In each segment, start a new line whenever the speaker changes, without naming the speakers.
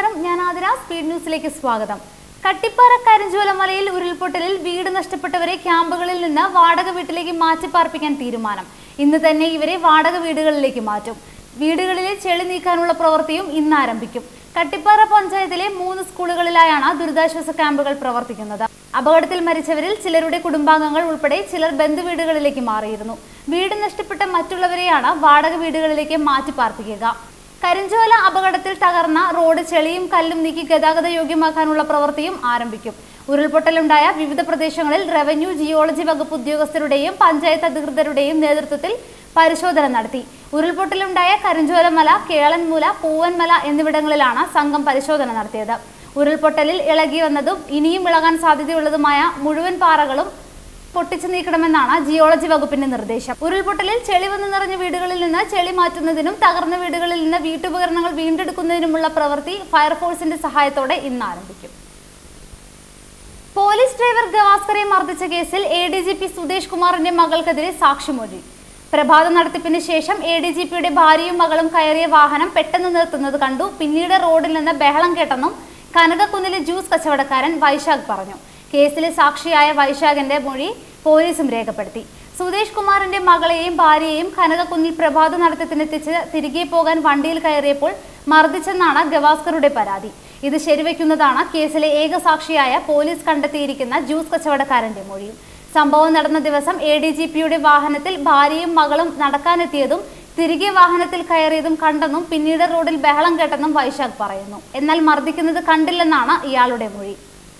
നമസ്കാരം ഞാൻ ആതിര സ്പീഡ് ന്യൂസിലേക്ക് സ്വാഗതം കട്ടിപ്പാറ കരിഞ്ചോല മലയിൽ ഉരുൾപൊട്ടലിൽ വീട് നഷ്ടപ്പെട്ടവരെ ക്യാമ്പുകളിൽ നിന്ന് വാടക വീട്ടിലേക്ക് മാറ്റിപ്പാർപ്പിക്കാൻ തീരുമാനം ഇന്ന് തന്നെ ഇവരെ വാടക വീടുകളിലേക്ക് മാറ്റും വീടുകളിലെ ചെളി നീക്കാനുള്ള പ്രവൃത്തിയും ഇന്ന് ആരംഭിക്കും കട്ടിപ്പാറ പഞ്ചായത്തിലെ മൂന്ന് സ്കൂളുകളിലായാണ് ദുരിതാശ്വാസ ക്യാമ്പുകൾ പ്രവർത്തിക്കുന്നത് അപകടത്തിൽ മരിച്ചവരിൽ ചിലരുടെ കുടുംബാംഗങ്ങൾ ഉൾപ്പെടെ ചിലർ ബന്ധുവീടുകളിലേക്ക് മാറിയിരുന്നു വീട് നഷ്ടപ്പെട്ട മറ്റുള്ളവരെയാണ് വാടക വീടുകളിലേക്ക് മാറ്റി പാർപ്പിക്കുക കരിഞ്ചോല അപകടത്തിൽ തകർന്ന റോഡ് ചെളിയും കല്ലും നീക്കി ഗതാഗത യോഗ്യമാക്കാനുള്ള പ്രവൃത്തിയും ആരംഭിക്കും ഉരുൾപൊട്ടലുണ്ടായ വിവിധ പ്രദേശങ്ങളിൽ റവന്യൂ ജിയോളജി വകുപ്പ് ഉദ്യോഗസ്ഥരുടെയും പഞ്ചായത്ത് അധികൃതരുടെയും നേതൃത്വത്തിൽ പരിശോധന നടത്തി ഉരുൾപൊട്ടലുണ്ടായ കരിഞ്ചോലമല കേളൻമൂല പൂവൻമല എന്നിവിടങ്ങളിലാണ് സംഘം പരിശോധന നടത്തിയത് ഉരുൾപൊട്ടലിൽ ഇളകി വന്നതും ഇനിയും ഇളകാൻ സാധ്യതയുള്ളതുമായ മുഴുവൻ പാറകളും പൊട്ടിച്ചു നീക്കണമെന്നാണ് ജിയോളജി വകുപ്പിന്റെ നിർദ്ദേശം ഉരുൾപൊട്ടലിൽ ചെളി വന്നു നിറഞ്ഞ വീടുകളിൽ നിന്ന് ചെളി മാറ്റുന്നതിനും തകർന്ന വീടുകളിൽ നിന്ന് വീട്ടുപകരണങ്ങൾ വീണ്ടെടുക്കുന്നതിനുമുള്ള പ്രവൃത്തി ഫയർഫോഴ്സിന്റെ സഹായത്തോടെ ഇന്ന് ആരംഭിക്കും പോലീസ് ഡ്രൈവർ ഗവാസ്കറെ മർദ്ദിച്ച കേസിൽ A D G P Sudesh കുമാറിന്റെ മകൾക്കെതിരെ സാക്ഷിമൊഴി പ്രഭാത നടത്തിപ്പിന് ശേഷം എ ഡി ജി പിയുടെ ഭാര്യയും മകളും കയറിയ വാഹനം പെട്ടെന്ന് നിർത്തുന്നത് കണ്ടു പിന്നീട് റോഡിൽ നിന്ന് ബഹളം കേട്ടെന്നും കനകക്കുന്നിലെ ജ്യൂസ് കച്ചവടക്കാരൻ വൈശാഖ് പറഞ്ഞു കേസിലെ സാക്ഷിയായ വൈശാഖിന്റെ മൊഴി പോലീസും രേഖപ്പെടുത്തി സുദേശ് കുമാറിന്റെ മകളെയും ഭാര്യയെയും കനകക്കുന്നിൽ പ്രഭാത നടത്തത്തിനെത്തിച്ച് തിരികെ പോകാൻ വണ്ടിയിൽ കയറിയപ്പോൾ മർദ്ദിച്ചെന്നാണ് ഗവാസ്കറുടെ പരാതി ഇത് ശരിവെക്കുന്നതാണ് കേസിലെ ഏക സാക്ഷിയായ പോലീസ് കണ്ടെത്തിയിരിക്കുന്ന ജ്യൂസ് കച്ചവടക്കാരന്റെ മൊഴിയും സംഭവം നടന്ന ദിവസം എ ഡി ജി പിയുടെ വാഹനത്തിൽ ഭാര്യയും മകളും നടക്കാനെത്തിയതും തിരികെ വാഹനത്തിൽ കയറിയതും കണ്ടെന്നും പിന്നീട് റോഡിൽ ബഹളം കേട്ടെന്നും വൈശാഖ് പറയുന്നു എന്നാൽ മർദ്ദിക്കുന്നത് കണ്ടില്ലെന്നാണ് ഇയാളുടെ മൊഴി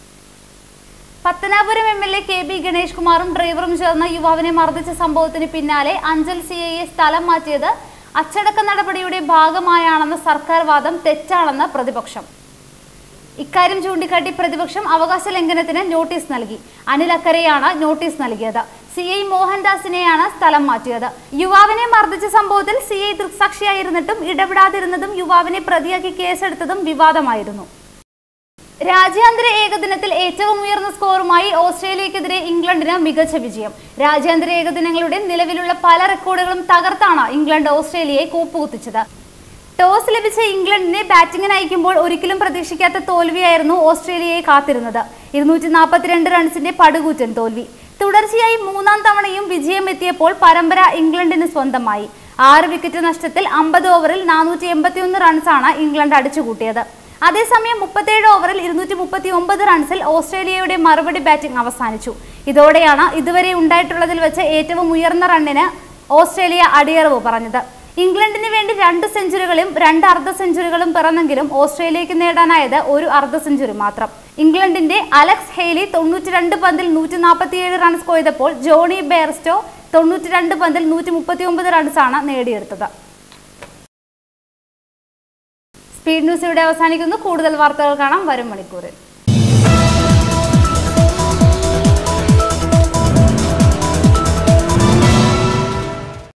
Pathanapuram M L A K B Ganesh കുമാറും ഡ്രൈവറും ചേർന്ന് യുവാവിനെ മർദ്ദിച്ച സംഭവത്തിന് പിന്നാലെ അഞ്ചൽ സി ഐയെ സ്ഥലം മാറ്റിയത് അച്ചടക്ക നടപടിയുടെ ഭാഗമായാണെന്ന സർക്കാർ വാദം തെറ്റാണെന്ന് പ്രതിപക്ഷം ഇക്കാര്യം ചൂണ്ടിക്കാട്ടി പ്രതിപക്ഷം അവകാശ ലംഘനത്തിന് നോട്ടീസ് നൽകി അനിൽ അക്കരെയാണ് നോട്ടീസ് നൽകിയത് സി ഐ മോഹൻദാസിനെയാണ് സ്ഥലം മാറ്റിയത് യുവാവിനെ മർദ്ദിച്ച സംഭവത്തിൽ സി ഐ ദൃക്സാക്ഷിയായിരുന്നിട്ടും ഇടപെടാതിരുന്നതും യുവാവിനെ പ്രതിയാക്കി കേസെടുത്തതും വിവാദമായിരുന്നു രാജ്യാന്തര ഏകദിനത്തിൽ ഏറ്റവും ഉയർന്ന സ്കോറുമായി ഓസ്ട്രേലിയക്കെതിരെ ഇംഗ്ലണ്ടിന് മികച്ച വിജയം രാജ്യാന്തര ഏകദിനങ്ങളുടെ നിലവിലുള്ള പല റെക്കോർഡുകളും തകർത്താണ് ഇംഗ്ലണ്ട് ഓസ്ട്രേലിയയെ കൂപ്പുകുത്തിച്ചത് ടോസ് ലഭിച്ച ഇംഗ്ലണ്ടിനെ ബാറ്റിംഗിന് അയക്കുമ്പോൾ ഒരിക്കലും പ്രതീക്ഷിക്കാത്ത തോൽവിയായിരുന്നു ഓസ്ട്രേലിയയെ കാത്തിരുന്നത് ഇരുന്നൂറ്റി നാൽപ്പത്തിരണ്ട് റൺസിന്റെ പടുകൂറ്റൻ തോൽവി തുടർച്ചയായി മൂന്നാം തവണയും വിജയം എത്തിയപ്പോൾ പരമ്പര ഇംഗ്ലണ്ടിന് സ്വന്തമായി ആറ് വിക്കറ്റ് നഷ്ടത്തിൽ അമ്പത് ഓവറിൽ നാനൂറ്റി എൺപത്തിയൊന്ന് റൺസാണ് ഇംഗ്ലണ്ട് അടിച്ചുകൂട്ടിയത് അതേസമയം മുപ്പത്തേഴ് ഓവറിൽ ഇരുന്നൂറ്റി മുപ്പത്തി ഒമ്പത് റൺസിൽ ഓസ്ട്രേലിയയുടെ മറുപടി ബാറ്റിംഗ് അവസാനിച്ചു ഇതോടെയാണ് ഇതുവരെ ഉണ്ടായിട്ടുള്ളതിൽ വെച്ച് ഏറ്റവും ഉയർന്ന റണ്ണിന് ഓസ്ട്രേലിയ അടിയറവ് പറഞ്ഞത് ഇംഗ്ലണ്ടിന് വേണ്ടി രണ്ട് സെഞ്ചുറികളും രണ്ട് അർദ്ധ സെഞ്ചുറികളും പിറന്നെങ്കിലും ഓസ്ട്രേലിയക്ക് നേടാനായത് ഒരു അർദ്ധ സെഞ്ചുറി മാത്രം ഇംഗ്ലണ്ടിന്റെ അലക്സ് ഹെയ്ലി തൊണ്ണൂറ്റിരണ്ട് പന്തിൽ നൂറ്റി നാൽപ്പത്തിയേഴ് റൺസ് കൊയ്തപ്പോൾ ജോണി ബെയർസ്റ്റോ തൊണ്ണൂറ്റിരണ്ട് പന്തിൽ നൂറ്റി മുപ്പത്തി ഒമ്പത് റൺസാണ് നേടിയെടുത്തത് സ്പീഡ് ന്യൂസ് ഇവിടെ അവസാനിക്കുന്നു കൂടുതൽ വാർത്തകൾ കാണാം വരും മണിക്കൂറിൽ